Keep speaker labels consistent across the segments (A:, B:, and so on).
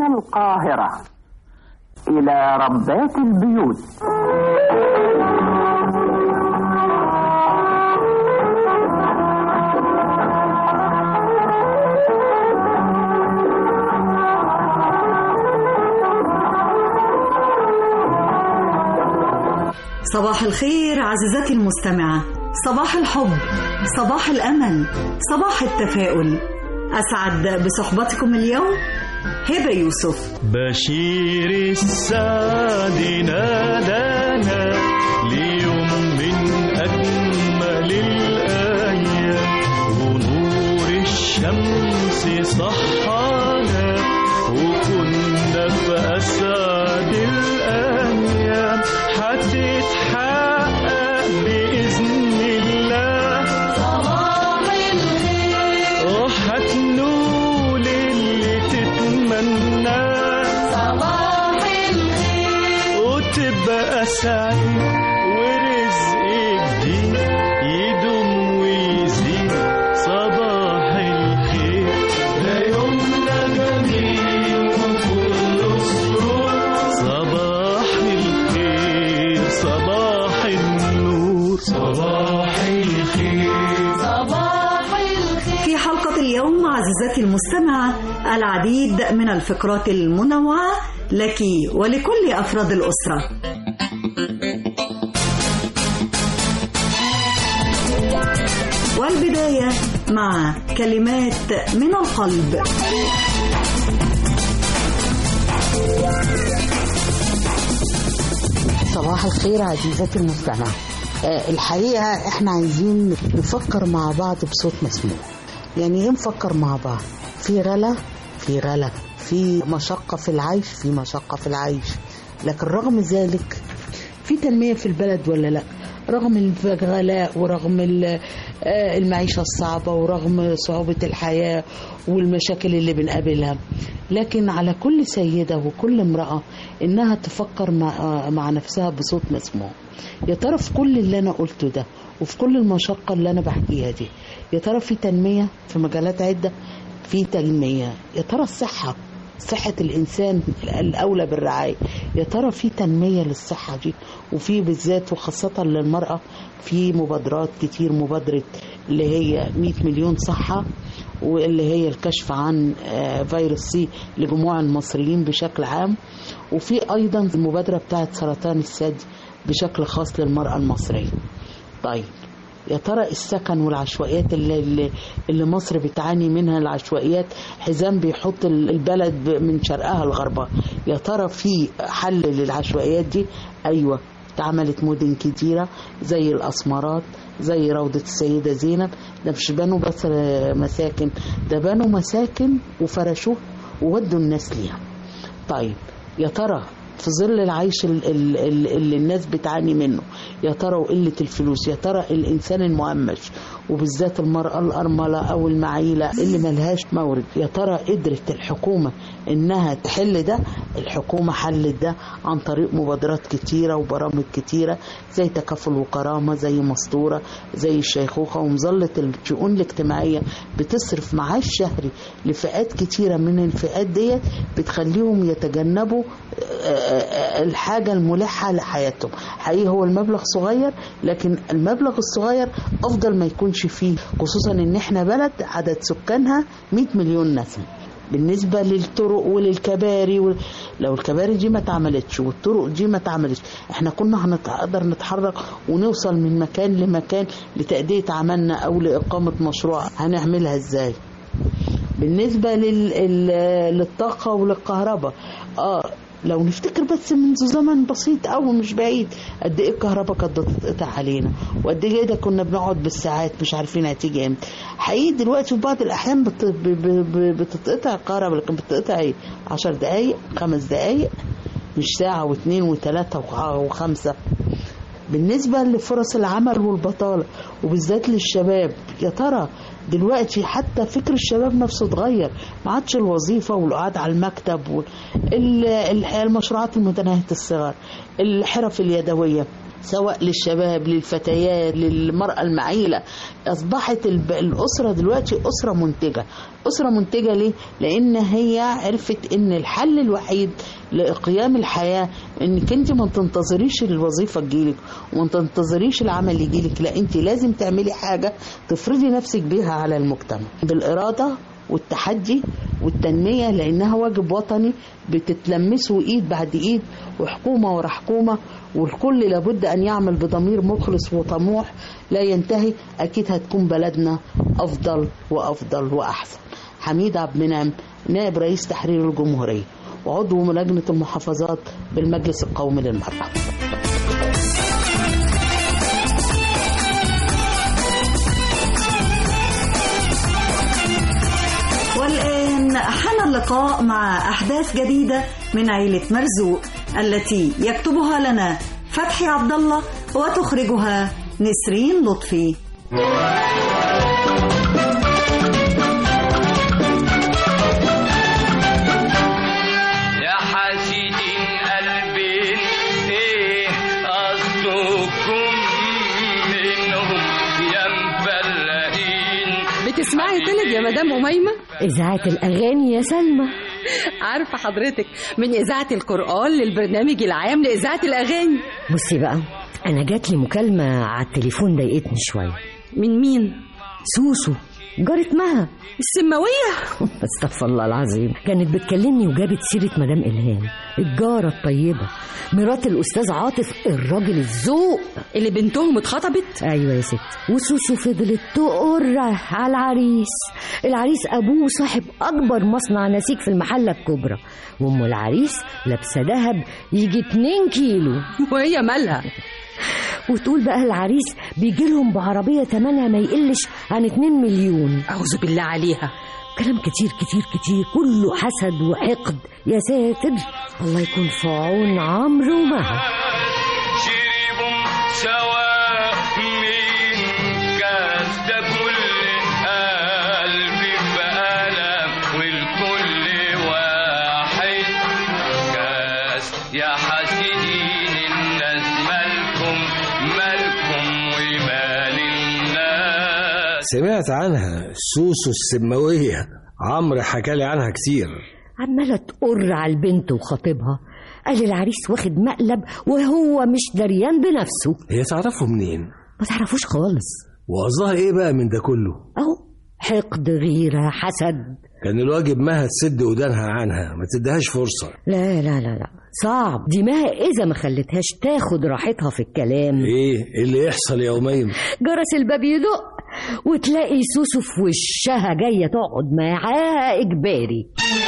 A: من القاهرة إلى ربات البيوت
B: صباح الخير عزيزتي المستمعة صباح الحب صباح الأمل صباح التفاؤل أسعد بصحبتكم اليوم هبة يوسف
C: بشير السعد نادانا ليوم من أجمل الأيام ونور الشمس صحانا وكنا في أسعد الأيام هتتحقق بإذن الله صباح الخير وهتنول اللي تتمناه صباح الخير وتبقى سعيد ورزق جديد يدوم ويزيد صباح الخير ده يومنا جميل وكله سرور صباح الخير صباح النور صباح الخير
B: في حلقة اليوم عزيزتي المستمعة العديد من الفقرات المنوعة لك ولكل أفراد الأسرة والبداية مع كلمات من القلب
D: صباح الخير عزيزتي المستمع آه، الحقيقة احنا عايزين نفكر مع بعض بصوت مسموع يعني ايه نفكر مع بعض في غلا في غلا في مشقة في العيش في مشقة في العيش لكن رغم ذلك في تنمية في البلد ولا لا رغم الغلاء ورغم ال- آه، المعيشة الصعبة ورغم صعوبة الحياة والمشاكل اللي بنقابلها لكن على كل سيدة وكل امرأة إنها تفكر مع, آه، مع نفسها بصوت مسموع يا ترى في كل اللي أنا قلته ده وفي كل المشقة اللي أنا بحكيها دي يا ترى في تنمية في مجالات عدة في تنمية يا ترى الصحة صحة الإنسان الأولى بالرعاية يا ترى في تنمية للصحة دي وفي بالذات وخاصة للمرأة في مبادرات كتير مبادرة اللي هي 100 مليون صحة واللي هي الكشف عن آه، فيروس سي لجموع المصريين بشكل عام وفي أيضا المبادرة بتاعت سرطان الثدي بشكل خاص للمرأة المصرية طيب يا ترى السكن والعشوائيات اللي, اللي, اللي مصر بتعاني منها العشوائيات حزام بيحط ال- البلد ب- من شرقها لغربها يا ترى في حل للعشوائيات دي ايوه اتعملت مدن كتيرة زي الأسمرات زي روضة السيدة زينب ده مش بنوا بس مساكن ده بنوا مساكن وفرشوها وودوا الناس ليها طيب يا ترى في ظل العيش ال- ال- ال- اللي الناس بتعاني منه يا ترى وقلة الفلوس يا ترى الإنسان المهمش وبالذات المرأة الأرملة أو المعيلة اللي ملهاش مورد يا ترى قدرت الحكومة إنها تحل ده الحكومة حلت ده عن طريق مبادرات كتيرة وبرامج كتيرة زي تكافل وكرامة زي مسطورة زي الشيخوخة ومظلة الشؤون الاجتماعية بتصرف معاش شهري لفئات كتيرة من الفئات ديت بتخليهم يتجنبوا آه، آه، الحاجة الملحة لحياتهم حقيقي هو المبلغ صغير لكن المبلغ الصغير أفضل ما يكونش فيه خصوصا إن إحنا بلد عدد سكانها 100 مليون نسمة بالنسبة للطرق وللكباري وال... لو الكباري دي ما اتعملتش والطرق دي ما اتعملتش احنا كنا هنقدر نتحرك ونوصل من مكان لمكان لتأدية عملنا او لإقامة مشروع هنعملها ازاي بالنسبة لل... ال- للطاقة وللكهرباء اه لو نفتكر بس منذ زمن بسيط أوي مش بعيد قد ايه الكهرباء كانت بتتقطع علينا وقد ايه ده كنا بنقعد بالساعات مش عارفين هتيجي امتى حقيقي دلوقتي في بعض الاحيان بت... ب... ب... ب... بتتقطع الكهرباء لكن بتتقطع ايه 10 دقايق خمس دقايق مش ساعة واثنين وثلاثة وخ- وخمسة بالنسبة لفرص العمل والبطالة وبالذات للشباب يا ترى دلوقتي حتى فكر الشباب نفسه اتغير ما عادش الوظيفة والقعاد على المكتب وال- ال- المشروعات المتناهية الصغر الحرف اليدوية سواء للشباب للفتيات للمرأة المعيلة أصبحت الب- الأسرة دلوقتي أسرة منتجة أسرة منتجة ليه؟ لأن هي عرفت إن الحل الوحيد لقيام الحياة إنك أنت ما تنتظريش الوظيفة تجيلك وما تنتظريش العمل يجيلك لا أنت لازم تعملي حاجة تفرضي نفسك بيها على المجتمع بالإرادة والتحدي والتنمية لأنها واجب وطني بتتلمسه إيد بعد إيد وحكومة ورا حكومة والكل لابد أن يعمل بضمير مخلص وطموح لا ينتهي أكيد هتكون بلدنا أفضل وأفضل وأحسن حميد عبد المنعم نائب رئيس تحرير الجمهورية وعضو لجنة المحافظات بالمجلس القومي للمرأة
B: والآن حان اللقاء مع أحداث جديدة من عيلة مرزوق التي يكتبها لنا فتحي عبد الله وتخرجها نسرين لطفي
C: يا حاسدين قلبين ايه قصدكم منهم يا مفلقين
E: بتسمعي تلج يا مدام أميمة؟
F: إذاعة الأغاني يا سلمى
E: عارفة حضرتك من إذاعة القرآن للبرنامج العام لإذاعة الأغاني
F: بصي بقى أنا جات لي مكالمة على التليفون ضايقتني شوية
E: من مين؟
F: سوسو جارة مها
E: السماوية
F: استغفر الله العظيم كانت بتكلمني وجابت سيرة مدام إلهام الجارة الطيبة مرات الأستاذ عاطف الراجل الذوق
E: اللي بنتهم اتخطبت
F: أيوة يا ست وسوسو فضلت تقر على العريس العريس أبوه صاحب أكبر مصنع نسيج في المحلة الكبرى وأم العريس لابسة دهب يجي 2 كيلو
E: وهي مالها
F: وتقول بقى العريس بيجي لهم بعربية تمنها ما يقلش عن 2 مليون
E: أعوذ بالله عليها
F: كلام كتير كتير كتير كله حسد وحقد يا ساتر الله يكون في عون عمرو ومها
C: شربهم سوا من كاس ده كل قلبي بألم والكل واحد كاس يا حاسدين الناس مالكم مالكم ومال الناس
G: سمعت عنها سوسو السماوية عمرو حكالي عنها كتير
F: عمالة تقر على البنت وخطيبها قال العريس واخد مقلب وهو مش دريان بنفسه
G: هي تعرفه منين
F: ما تعرفوش خالص
G: وقصدها ايه بقى من ده كله
F: اهو حقد غيرة حسد
G: كان الواجب مها تسد ودانها عنها ما تديهاش فرصة
F: لا لا لا لا صعب دي ما إذا ما خلتهاش تاخد راحتها في الكلام
G: ايه إيه اللي يحصل يا أميم
F: جرس الباب يدق وتلاقي سوسو في وشها جاية تقعد معاها إجباري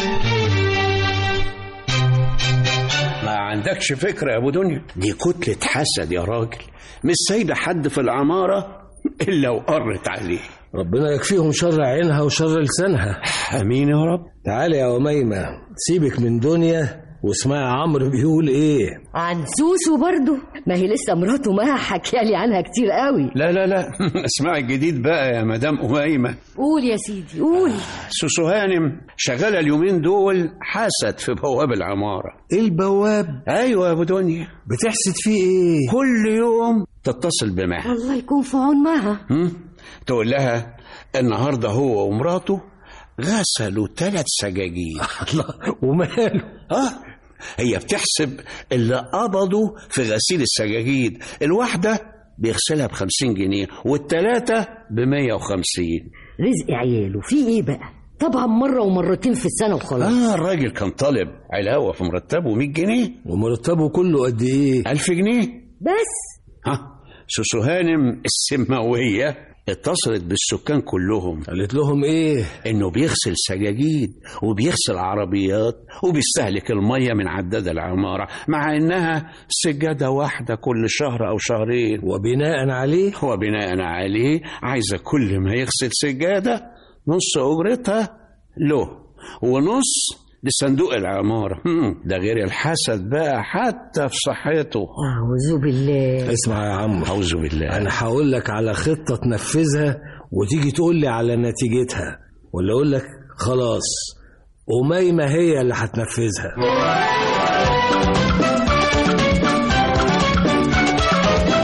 H: ما عندكش فكرة يا أبو دنيا دي كتلة حسد يا راجل مش سايبة حد في العمارة إلا وقرت عليه
G: ربنا يكفيهم شر عينها وشر لسانها
H: أمين يا رب
G: تعالي يا أميمة سيبك من دنيا واسمعي عمرو بيقول ايه
F: عن سوسو برضو ما هي لسه مراته ما حكيالي عنها كتير قوي
H: لا لا لا اسمعي الجديد بقى يا مدام أميمة
F: قول يا سيدي قول
H: سوسو هانم شغالة اليومين دول حسد في بواب العمارة
G: البواب
H: أيوة يا أبو دنيا
G: بتحسد فيه ايه
H: كل يوم تتصل بمها
F: الله يكون في عون معها
H: هم؟ تقول لها النهاردة هو ومراته غسلوا ثلاث سجاجيد
G: الله وماله
H: اه هي بتحسب اللي قبضوا في غسيل السجاجيد الواحدة بيغسلها بخمسين جنيه والتلاتة بمية وخمسين
F: رزق عياله في ايه بقى طبعا مرة ومرتين في السنة وخلاص
H: اه الراجل كان طالب علاوة في مرتبه 100 جنيه
G: ومرتبه كله قد ايه
H: 1000 جنيه
F: بس
H: ها سوسو هانم السماوية اتصلت بالسكان كلهم
G: قالت لهم ايه
H: انه بيغسل سجاجيد وبيغسل عربيات وبيستهلك المية من عداد العمارة مع انها سجادة واحدة كل شهر او شهرين
G: وبناء عليه
H: وبناء عليه عايزة كل ما يغسل سجادة نص أجرتها له ونص لصندوق العمارة هم، ده غير الحسد بقى حتى في صحته
F: أعوذ بالله
G: اسمع يا عم
H: أعوذ بالله
G: انا هقول لك على خطه تنفذها وتيجي تقول لي على نتيجتها ولا اقول لك خلاص أميمة هي اللي هتنفذها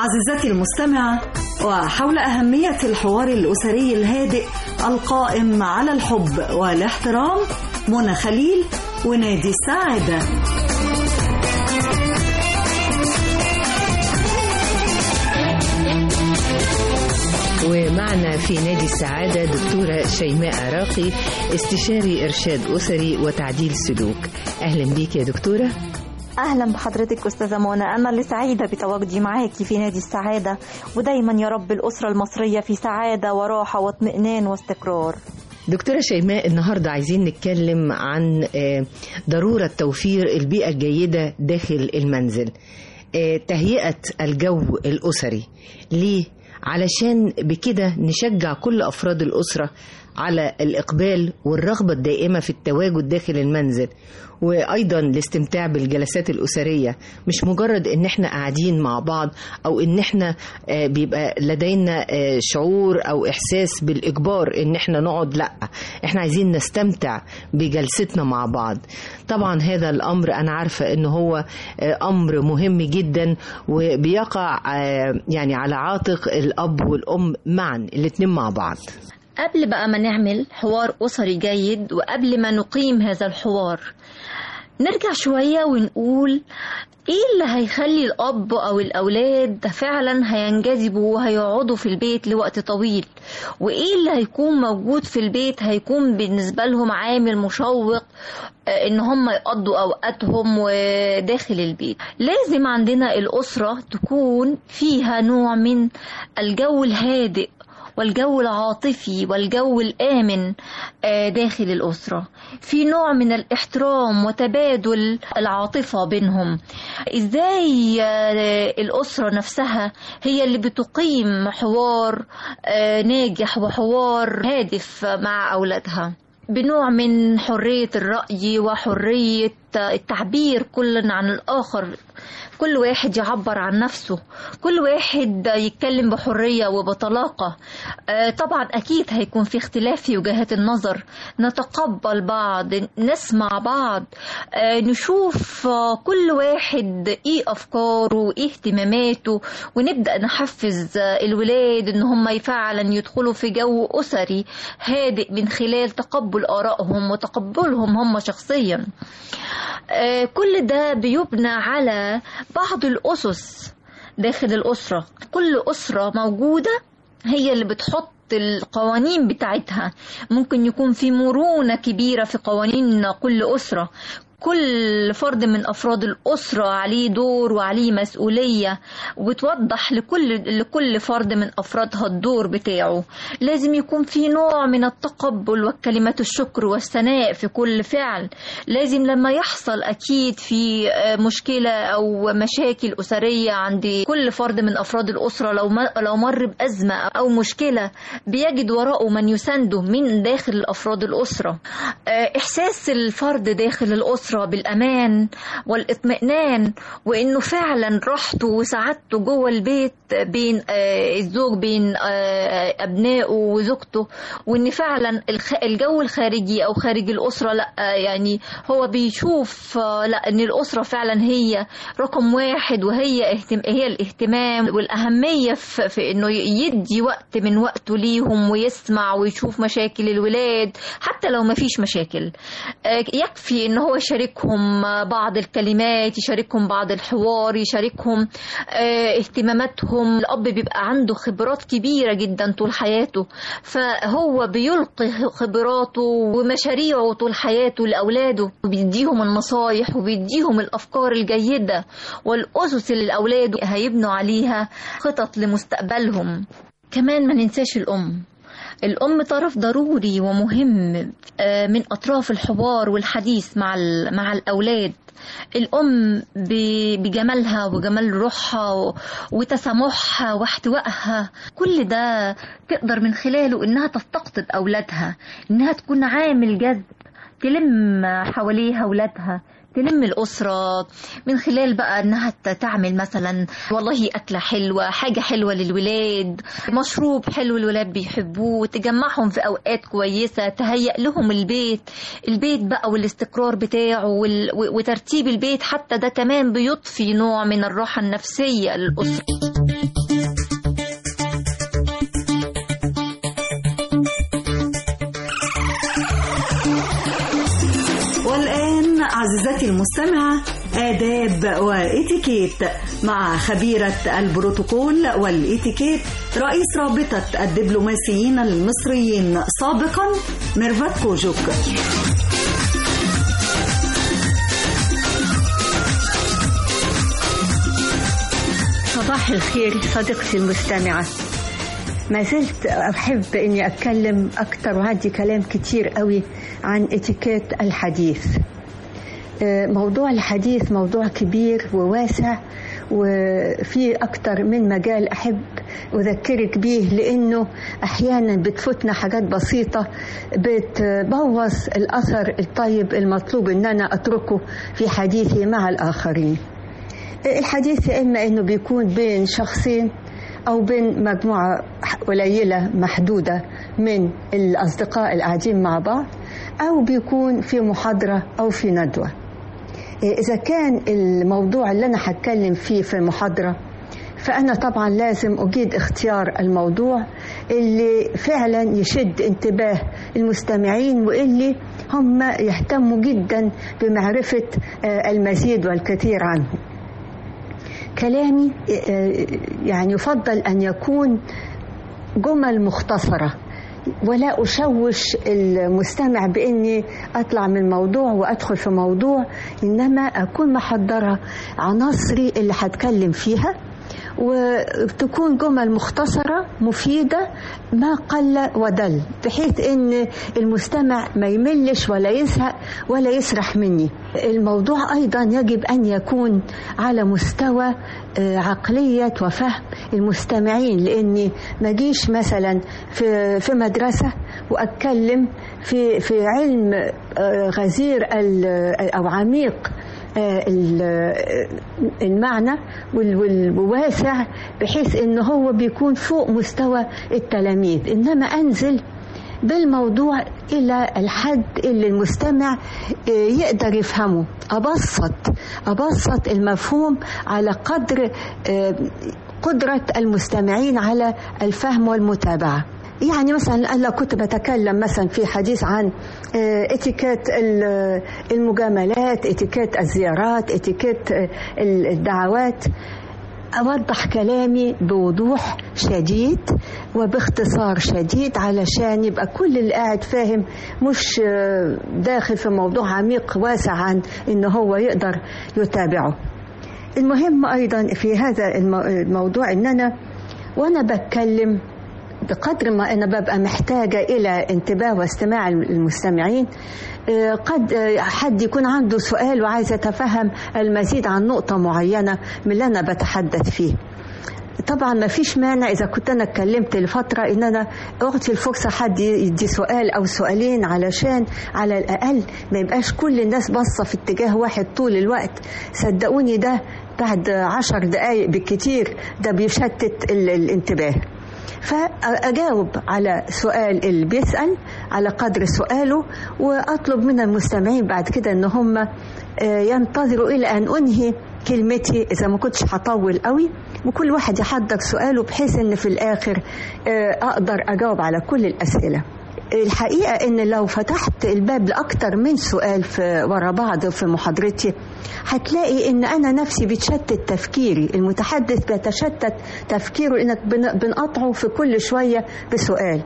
B: عزيزتي المستمعة وحول أهمية الحوار الأسري الهادئ القائم على الحب والاحترام منى خليل ونادي السعادة
I: ومعنا في نادي السعادة دكتورة شيماء عراقي استشاري إرشاد أسري وتعديل سلوك أهلا بيك يا دكتورة
J: اهلا بحضرتك استاذه منى انا اللي سعيده بتواجدي معاكي في نادي السعاده ودايما يا رب الاسره المصريه في سعاده وراحه واطمئنان واستقرار
I: دكتورة شيماء النهاردة عايزين نتكلم عن آه، ضرورة توفير البيئة الجيدة داخل المنزل آه، تهيئة الجو الأسري ليه؟ علشان بكده نشجع كل أفراد الأسرة على الإقبال والرغبة الدائمة في التواجد داخل المنزل وأيضا الاستمتاع بالجلسات الأسرية مش مجرد إن احنا قاعدين مع بعض أو إن احنا آه، بيبقى لدينا آه، شعور أو إحساس بالإجبار إن احنا نقعد لأ احنا عايزين نستمتع بجلستنا مع بعض طبعا هذا الأمر أنا عارفة إن هو آه، أمر مهم جدا وبيقع آه، يعني على عاتق الأب والأم معا الاتنين مع بعض
J: قبل بقى ما نعمل حوار أسري جيد وقبل ما نقيم هذا الحوار نرجع شوية ونقول ايه اللي هيخلي الاب او الاولاد فعلا هينجذبوا وهيقعدوا في البيت لوقت طويل وايه اللي هيكون موجود في البيت هيكون بالنسبة لهم عامل مشوق آه، ان هم يقضوا اوقاتهم وداخل البيت لازم عندنا الاسرة تكون فيها نوع من الجو الهادئ والجو العاطفي والجو الآمن آه، داخل الأسرة في نوع من الاحترام وتبادل العاطفة بينهم إزاي آه، الأسرة نفسها هي اللي بتقيم حوار آه، ناجح وحوار هادف مع أولادها بنوع من حرية الرأي وحرية التعبير كل عن الآخر كل واحد يعبر عن نفسه كل واحد يتكلم بحرية وبطلاقة آه، طبعا أكيد هيكون في اختلاف في وجهات النظر نتقبل بعض نسمع بعض آه، نشوف آه، كل واحد ايه أفكاره وايه اهتماماته ونبدأ نحفز آه، الولاد ان هم فعلا يدخلوا في جو أسري هادئ من خلال تقبل آرائهم وتقبلهم هم شخصيا آه، كل ده بيبنى على بعض الأسس داخل الأسرة كل أسرة موجودة هي اللي بتحط القوانين بتاعتها ممكن يكون في مرونة كبيرة في قوانين كل أسرة كل فرد من أفراد الأسرة عليه دور وعليه مسؤولية وبتوضح لكل لكل فرد من أفرادها الدور بتاعه لازم يكون في نوع من التقبل وكلمات الشكر والثناء في كل فعل لازم لما يحصل أكيد في آه، مشكلة أو مشاكل أسرية عند كل فرد من أفراد الأسرة لو ما- لو مر بأزمة أو مشكلة بيجد وراءه من يسنده من داخل أفراد الأسرة آه، إحساس الفرد داخل الأسرة بالأمان والاطمئنان وإنه فعلا راحته وسعادته جوه البيت بين آه، الزوج بين آه، أبنائه وزوجته وإن فعلا الخ- الجو الخارجي أو خارج الأسرة لا آه، يعني هو بيشوف آه، لا إن الأسرة فعلا هي رقم واحد وهي اهتم هي الاهتمام والأهمية في, في إنه يدي وقت من وقته ليهم ويسمع ويشوف مشاكل الولاد حتى لو ما فيش مشاكل آه، يكفي إن هو يشاركهم آه، بعض الكلمات يشاركهم بعض الحوار يشاركهم آه، اهتماماتهم الأب بيبقى عنده خبرات كبيرة جدا طول حياته فهو بيلقي خبراته ومشاريعه طول حياته لأولاده وبيديهم النصايح وبيديهم الأفكار الجيدة والأسس اللي الأولاد هيبنوا عليها خطط لمستقبلهم كمان ما ننساش الأم الأم طرف ضروري ومهم آه، من أطراف الحوار والحديث مع ال- مع الأولاد الأم ب- بجمالها وجمال روحها و- وتسامحها واحتوائها كل ده تقدر من خلاله إنها تستقطب أولادها إنها تكون عامل جذب تلم حواليها أولادها تلم الأسرة من خلال بقى إنها ت- تعمل مثلا والله أكلة حلوة حاجة حلوة للولاد مشروب حلو الولاد بيحبوه تجمعهم في أوقات كويسة تهيأ لهم البيت البيت بقى والاستقرار بتاعه وال- و- وترتيب البيت حتى ده كمان بيضفي نوع من الراحة النفسية للأسرة
B: عزيزتي المستمعة آداب وإتيكيت مع خبيرة البروتوكول والإتيكيت رئيس رابطة الدبلوماسيين المصريين سابقا ميرفت كوجوك
K: صباح الخير صديقتي المستمعة ما زلت أحب أني أتكلم أكتر وعندي كلام كتير قوي عن اتيكيت الحديث آه، موضوع الحديث موضوع كبير وواسع وفي أكتر من مجال أحب أذكرك بيه لأنه أحيانا بتفوتنا حاجات بسيطة بتبوظ الأثر الطيب المطلوب أن أنا أتركه في حديثي مع الآخرين الحديث يا إما أنه بيكون بين شخصين أو بين مجموعة قليلة محدودة من الأصدقاء القاعدين مع بعض أو بيكون في محاضرة أو في ندوة إذا كان الموضوع اللي أنا هتكلم فيه في المحاضرة فأنا طبعا لازم أجيد اختيار الموضوع اللي فعلا يشد انتباه المستمعين واللي هم يهتموا جدا بمعرفة المزيد والكثير عنه كلامي يعني يفضل أن يكون جمل مختصرة ولا أشوش المستمع بإني أطلع من موضوع وأدخل في موضوع إنما أكون محضرة عناصري اللي هتكلم فيها وتكون جمل مختصرة مفيدة ما قل ودل بحيث ان المستمع ما يملش ولا يزهق ولا يسرح مني الموضوع ايضا يجب ان يكون على مستوى عقلية وفهم المستمعين لاني ما جيش مثلا في في مدرسة واتكلم في في علم غزير او عميق المعنى والواسع بحيث ان هو بيكون فوق مستوى التلاميذ انما انزل بالموضوع الى الحد اللي المستمع يقدر يفهمه ابسط ابسط المفهوم على قدر قدره المستمعين على الفهم والمتابعه يعني مثلا لو كنت بتكلم مثلا في حديث عن اتيكيت المجاملات اتيكيت الزيارات اتيكيت الدعوات أوضح كلامي بوضوح شديد وباختصار شديد علشان يبقى كل اللي قاعد فاهم مش داخل في موضوع عميق واسع عن إن هو يقدر يتابعه المهم أيضا في هذا الموضوع إن أنا وأنا بتكلم بقدر ما أنا ببقى محتاجة إلى انتباه واستماع المستمعين قد حد يكون عنده سؤال وعايز يتفهم المزيد عن نقطة معينة من اللي أنا بتحدث فيه طبعا ما فيش مانع اذا كنت انا اتكلمت لفتره ان انا اعطي الفرصه حد يدي سؤال او سؤالين علشان على الاقل ما يبقاش كل الناس باصه في اتجاه واحد طول الوقت صدقوني ده بعد عشر دقايق بالكتير ده بيشتت الانتباه فأجاوب على سؤال اللي بيسأل على قدر سؤاله وأطلب من المستمعين بعد كده إن هم ينتظروا إلى أن أنهي كلمتي إذا ما كنتش هطول قوي وكل واحد يحضر سؤاله بحيث إن في الآخر أقدر أجاوب على كل الأسئلة الحقيقة إن لو فتحت الباب لأكتر من سؤال في ورا بعض في محاضرتي هتلاقي إن أنا نفسي بتشتت تفكيري المتحدث بيتشتت تفكيره لأنك بنقطعه في كل شوية بسؤال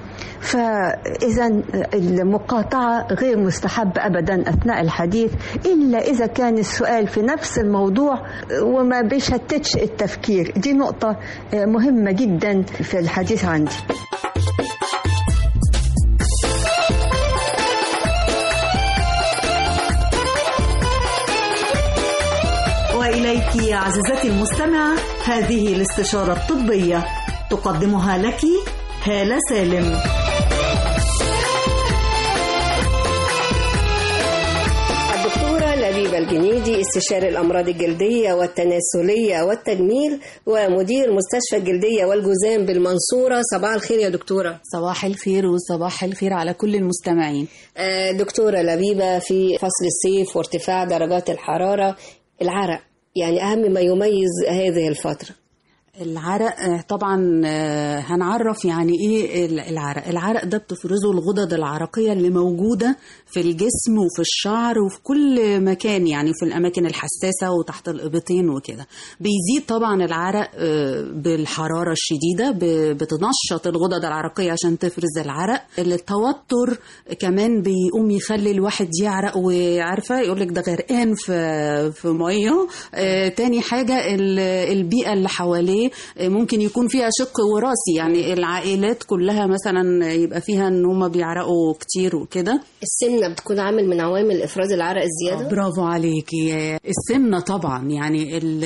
K: فإذا المقاطعة غير مستحبة أبدا أثناء الحديث إلا إذا كان السؤال في نفس الموضوع وما بيشتتش التفكير دي نقطة مهمة جدا في الحديث عندي
B: وإليك يا عزيزتي المستمعة هذه الاستشارة الطبية تقدمها لك هالة سالم
L: الدكتورة لبيبة الجنيدي استشاري الأمراض الجلدية والتناسلية والتجميل ومدير مستشفى الجلدية والجذام بالمنصورة صباح الخير يا دكتورة
M: صباح الخير وصباح الخير على كل المستمعين
L: آه، دكتورة لبيبة في فصل الصيف وارتفاع درجات الحرارة العرق يعني أهم ما يميز هذه الفترة
M: العرق آه، طبعا آه، هنعرف يعني ايه ال- العرق العرق ده بتفرزه الغدد العرقية اللي موجودة في الجسم وفي الشعر وفي كل مكان يعني في الأماكن الحساسة وتحت الإبطين وكده بيزيد طبعا العرق آه، بالحرارة الشديدة ب- بتنشط الغدد العرقية عشان تفرز العرق التوتر كمان بيقوم يخلي الواحد يعرق وعارفة يقولك ده غرقان في في مية آه، تاني حاجة ال- البيئة اللي حواليه آه، ممكن يكون فيها شق وراثي يعني العائلات كلها مثلا يبقى فيها ان هم بيعرقوا كتير وكده
L: السمنة بتكون عامل من عوامل إفراز العرق الزيادة
M: برافو عليكي السمنة طبعا يعني ال-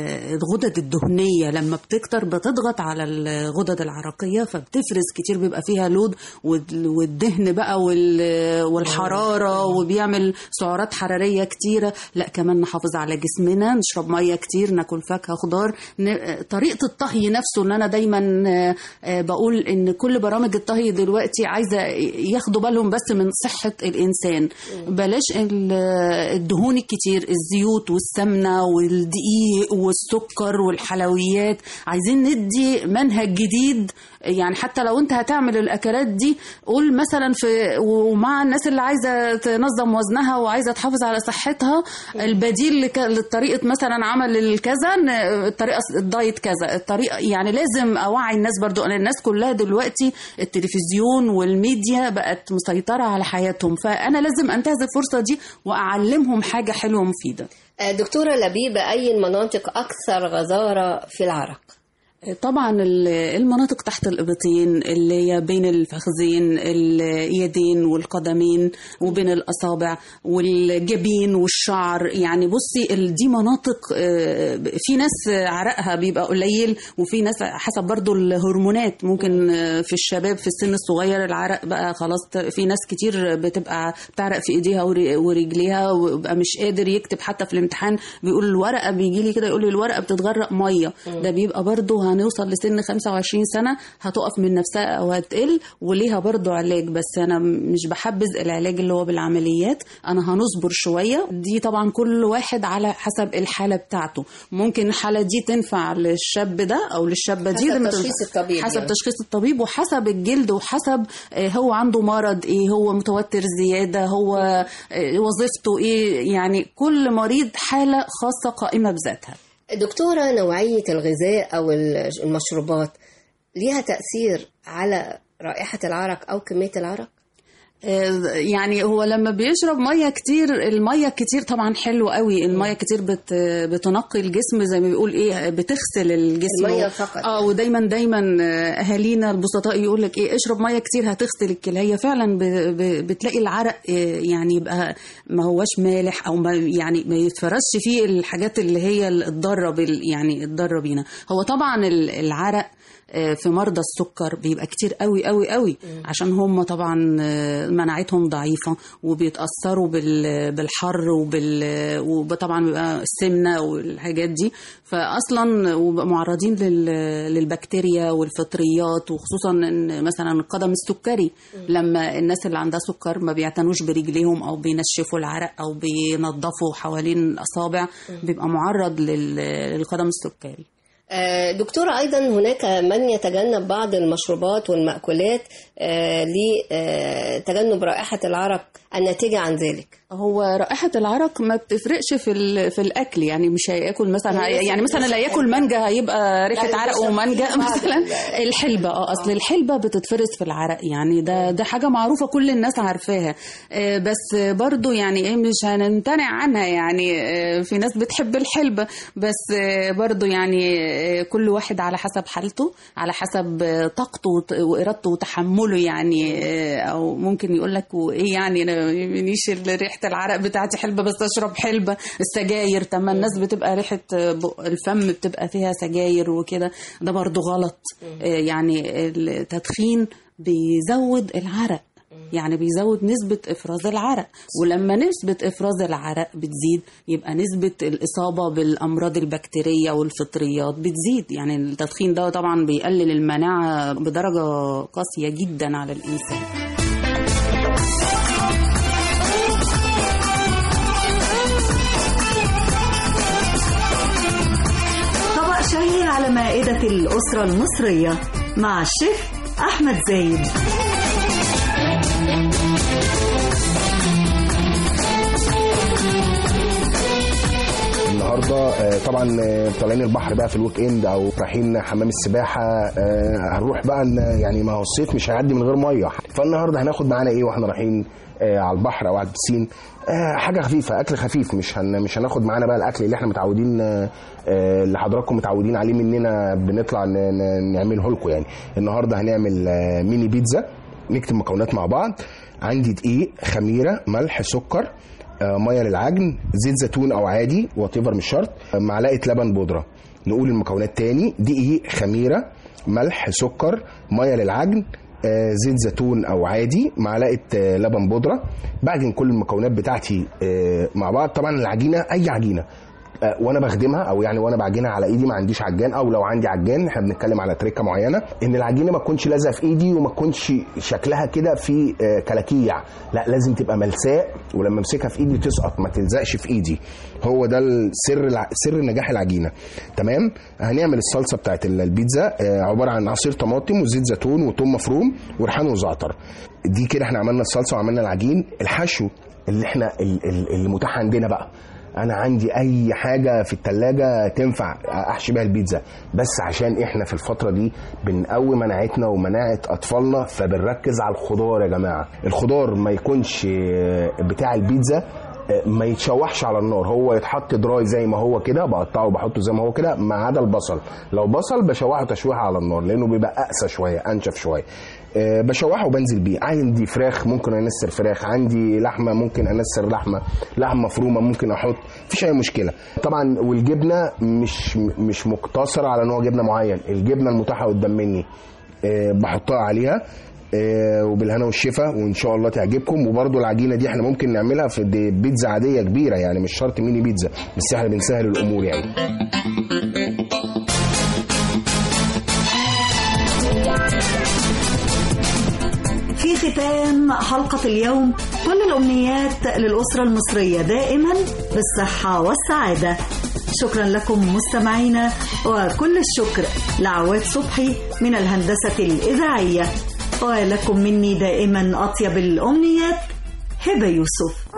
M: الغدد الدهنية لما بتكتر بتضغط على الغدد العرقية فبتفرز كتير بيبقى فيها لود وال- والدهن بقى وال- والحرارة وبيعمل سعرات حرارية كتيرة لا كمان نحافظ على جسمنا نشرب مية كتير ناكل فاكهة خضار ن- طريقة الطهي نفسه ان انا دايما آه، آه، بقول ان كل برامج الطهي دلوقتي عايزة ياخدوا بالهم بس من صحة الانسان بلاش ال- الدهون الكتير الزيوت والسمنة والدقيق والسكر والحلويات عايزين ندي منهج جديد يعني حتى لو انت هتعمل الاكلات دي قول مثلا في ومع الناس اللي عايزه تنظم وزنها وعايزه تحافظ على صحتها البديل لك- لطريقه مثلا عمل الكذا ن- الطريقه الدايت كذا الطريقه يعني لازم اوعي الناس برضو انا الناس كلها دلوقتي التلفزيون والميديا بقت مسيطره على حياتهم فانا لازم انتهز الفرصه دي واعلمهم حاجه حلوه مفيده
L: آه، دكتورة لبيبة أي المناطق أكثر غزارة في العرق
M: طبعا ال- المناطق تحت الإبطين اللي هي بين الفخذين اليدين والقدمين وبين الأصابع والجبين والشعر يعني بصي ال- دي مناطق آه، في ناس عرقها بيبقى قليل وفي ناس حسب برضو الهرمونات ممكن آه، في الشباب في السن الصغير العرق بقى خلاص ت- في ناس كتير بتبقى بتعرق في ايديها ور- ورجليها ويبقى مش قادر يكتب حتى في الامتحان بيقول الورقه بيجي لي كده يقول لي الورقه بتتغرق ميه ده بيبقى برضو هنوصل لسن 25 سنه هتقف من نفسها او هتقل وليها برضو علاج بس انا مش بحبذ العلاج اللي هو بالعمليات انا هنصبر شويه دي طبعا كل واحد على حسب الحاله بتاعته ممكن الحاله دي تنفع للشاب ده او للشابه دي
L: حسب
M: ده ما
L: تشخيص
M: تنفع-
L: الطبيب
M: حسب
L: يعني.
M: تشخيص الطبيب وحسب الجلد وحسب آه، هو عنده مرض ايه هو متوتر زياده هو آه، وظيفته ايه يعني كل مريض حاله خاصه قائمه بذاتها
L: دكتورة نوعية الغذاء أو المشروبات ليها تأثير على رائحة العرق أو كمية العرق؟
M: آه، يعني هو لما بيشرب ميه كتير الميه كتير طبعا حلو قوي الميه كتير بت بتنقي الجسم زي ما بيقول ايه بتغسل الجسم
L: المية فقط.
M: اه ودايما دايما آه، اهالينا البسطاء يقول لك ايه اشرب ميه كتير هتغسل الكلى هي فعلا ب- ب- بتلاقي العرق آه، يعني يبقى ما هوش مالح او ما يعني ما يتفرزش فيه الحاجات اللي هي الضاره بال- يعني الضاره بينا هو طبعا ال- العرق آه، في مرضى السكر بيبقى كتير قوي قوي قوي عشان هم طبعا آه، مناعتهم ضعيفة وبيتأثروا بال- بالحر وبال وطبعا بيبقى السمنة والحاجات دي فأصلا وبقى معرضين لل- للبكتيريا والفطريات وخصوصا ان مثلا القدم السكري لما الناس اللي عندها سكر ما بيعتنوش برجليهم او بينشفوا العرق او بينظفوا حوالين الأصابع بيبقى معرض لل- للقدم السكري
L: آه، دكتورة أيضا هناك من يتجنب بعض المشروبات والمأكولات آه، لتجنب رائحة العرق الناتجة عن ذلك
M: هو رائحة العرق ما بتفرقش في ال- في الأكل يعني مش هياكل مثلا
L: يعني مثلا
M: يعني مثلا لا
L: مش
M: ياكل مانجا هيبقى ريحة
L: يعني
M: عرق
L: بيشرب
M: ومانجا
L: فيه بعض
M: مثلا
L: ال-
M: الحلبة اه أصل الحلبة بتتفرز في العرق يعني ده ده حاجة معروفة كل الناس عارفاها آه، بس برضو يعني ايه مش هنمتنع عنها يعني آه، في ناس بتحب الحلبة بس آه، برضو يعني آه، كل واحد على حسب حالته على حسب آه، طاقته وت- وإرادته وتحمله يعني آه، أو ممكن يقول لك وإيه يعني أنا ما يهمنيش ريحة العرق بتاعتي حلبة بس أشرب حلبة السجاير طب ما الناس بتبقى ريحة آه، بق- الفم بتبقى فيها سجاير وكده ده برضو غلط آه، يعني التدخين بيزود العرق يعني بيزود نسبة إفراز العرق ولما نسبة إفراز العرق بتزيد يبقى نسبة الإصابة بالأمراض البكتيرية والفطريات بتزيد يعني التدخين ده طبعا بيقلل المناعة بدرجة قاسية جدا على الإنسان
B: طبق شهي على مائدة هندسة الأسرة المصرية مع الشيف أحمد زايد
N: النهارده آه، طبعا آه، طالعين البحر بقى في الويك اند او رايحين حمام السباحه آه، هنروح بقى ن- يعني ما هو الصيف مش هيعدي من غير ميه فالنهارده هناخد معانا ايه واحنا رايحين آه، على البحر او على البسين آه، حاجه خفيفه اكل خفيف مش هن مش هناخد معانا بقى الاكل اللي احنا متعودين آه، آه، اللي حضراتكم متعودين عليه مننا بنطلع ن- ن- نعمله لكم يعني النهارده هنعمل آه، ميني بيتزا نكتب مكونات مع بعض عندي دقيق خميره ملح سكر آه، ميه للعجن زيت زيتون او عادي وات مش شرط آه، معلقه لبن بودره نقول المكونات تاني دقيق خميره ملح سكر ميه للعجن آه، زيت زيتون او عادي معلقه آه، لبن بودره بعجن كل المكونات بتاعتي آه، مع بعض طبعا العجينه اي عجينه آه، وانا بخدمها او يعني وانا بعجنها على ايدي ما عنديش عجان او لو عندي عجان احنا بنتكلم على تريكه معينه ان العجينه ما تكونش لازقه في ايدي وما تكونش شكلها كده في آه، كلاكيع لا لازم تبقى ملساء ولما امسكها في ايدي تسقط ما تلزقش في ايدي هو ده السر الع... سر نجاح العجينه تمام هنعمل الصلصه بتاعت ال- البيتزا آه، عباره عن عصير طماطم وزيت زيتون وثوم مفروم وريحان وزعتر دي كده احنا عملنا الصلصه وعملنا العجين الحشو اللي احنا ال- ال- اللي متاح عندنا بقى انا عندي اي حاجه في التلاجة تنفع احشي بيها البيتزا بس عشان احنا في الفتره دي بنقوي مناعتنا ومناعه اطفالنا فبنركز على الخضار يا جماعه الخضار ما يكونش بتاع البيتزا ما يتشوحش على النار هو يتحط دراي زي ما هو كده بقطعه وبحطه زي ما هو كده ما عدا البصل لو بصل بشوحه تشويحه على النار لانه بيبقى اقسى شويه انشف شويه أه بشوحه وبنزل بيه عندي فراخ ممكن انسر فراخ عندي لحمه ممكن انسر لحمه لحمه مفرومه ممكن احط مفيش اي مشكله طبعا والجبنه مش مش مقتصره على نوع جبنه معين الجبنه المتاحه قدام مني أه بحطها عليها آه، وبالهنا والشفا وان شاء الله تعجبكم وبرده العجينه دي احنا ممكن نعملها في دي بيتزا عاديه كبيره يعني مش شرط ميني بيتزا بس احنا بنسهل الامور يعني
B: في ختام حلقة اليوم كل الأمنيات للأسرة المصرية دائما بالصحة والسعادة شكرا لكم مستمعينا وكل الشكر لعواد صبحي من الهندسة الإذاعية ولكم مني دائما أطيب الأمنيات هبة يوسف